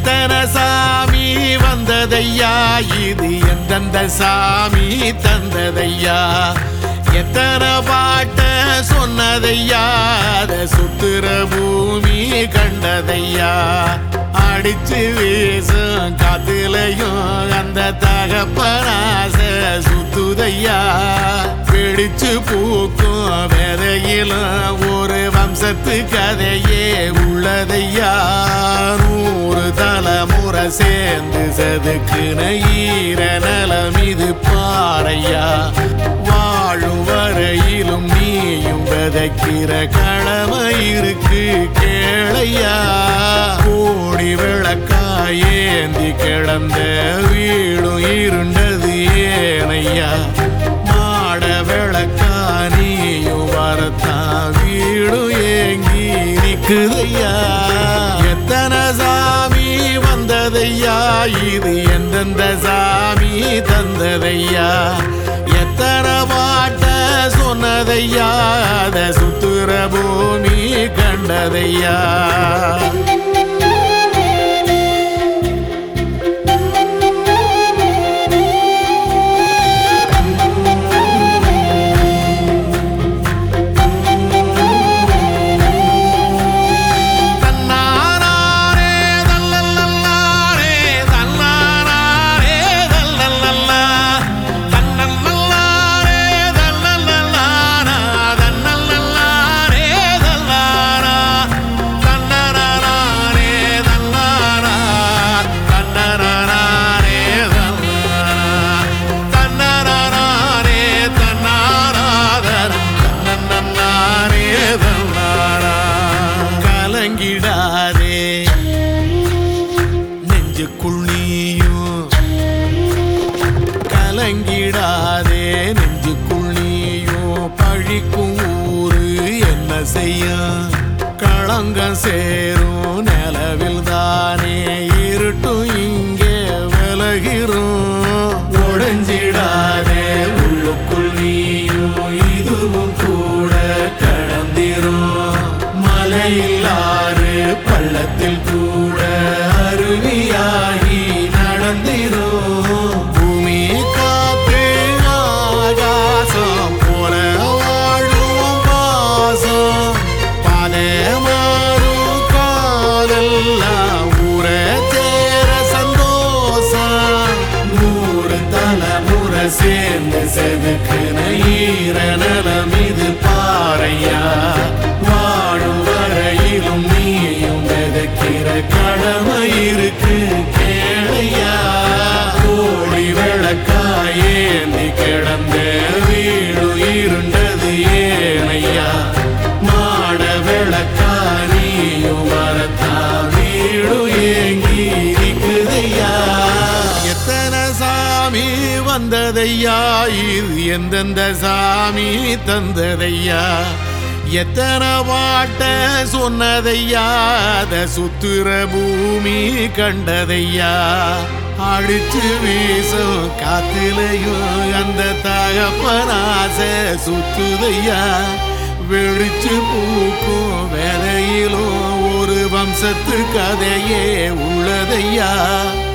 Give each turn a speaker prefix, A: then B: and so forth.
A: எத்தனை சாமி வந்ததையா இது எந்தெந்த சாமி தந்ததையா எத்தனை பாட்ட சொன்னதையா அத சுத்துற பூமி கண்டதையா அடிச்சு வீசும் காத்துலையும் அந்த தகப்பனாச சுத்துதையா பிடிச்சு பூக்கும் விதையிலும் ஒரு வம்சத்து கதையே உள்ளதையா நூறு தலைமுறை சேர்ந்து செதுக்குன ஈர நலம் இது பாறையா வாழும் வரையிலும் நீயும் விதைக்கிற கடமை இருக்கு கேளையா கோடி விளக்காயேந்தி கிடந்த வீடும் இருண்டது ஏனையா மாட விளக்கா நீயும் வரத்தான் வீடும் ஏங்கி நிக்குதையா எத்தனை சாமி வந்ததையா இது எந்தெந்த சாமி தந்ததையா எத்தனை பாட்ட சொன்னதையா அத சுத்துற பூமி கண்டதையா தன்னாரே தல்லல்லல்லாரே தன்னாரே தல்லல்லல்லா தன்னல்லல்லாரே தல்லல்லல்லாரா தன்னல்லல்லாரே தல்லாரா தன்னராரே தல்லாரா தன்னராரே தல்லாரா தன்னராரே தன்னாராதர தன்னன்னாரே தல்லாரா கலங்கிடாதே நெஞ்சுக்குள் நீயும் கலங்கிடாதே நெஞ்சுக்குள் நீயும் பழிக்கும் ஊரு என்ன செய்ய களங்கம் சேரும் நிலவில் தானே இருட்டும் இங்கே விலகிறோம் உடைஞ்சிடாதே உள்ளுக்குள் நீயும் இதுவும் கூட கடந்திரும் மலையில்லாறு பள்ளத்தில் கூட அருவியாகி நடந்திரும் பூமி காத்து ஆகாசம் போல வாழும் பாசம் பாதை மாறும் காலெல்லாம் ஊரை சேர சந்தோஷம் நூறு தலைமுறை சேர்ந்து செதுக்குன ஈர நலம் இது பாறையா வாழும் வரையிலும் நீயும் விதைக்கிற கடமை இருக்கு கேளையா கோடி விளக்காயேந்தி கிடந்த வீடு இருண்டது ஏனையா மாட விளக்கா நீயும் வரத்தா வீடு ஏங்கி இருக்குதையா எத்தனை சாமி வந்ததையா இது எந்தெந்த சாமி தந்ததையா எத்தனை பாட்ட சொன்னதையா அத சுத்துற பூமி கண்டதையா அடிச்சு வீசும் காத்திலையும் அந்த தகப்பனாச சுத்துதையா வெடிச்சு பூக்கும் வேலையிலும் ஒரு வம்சத்து கதையே உள்ளதையா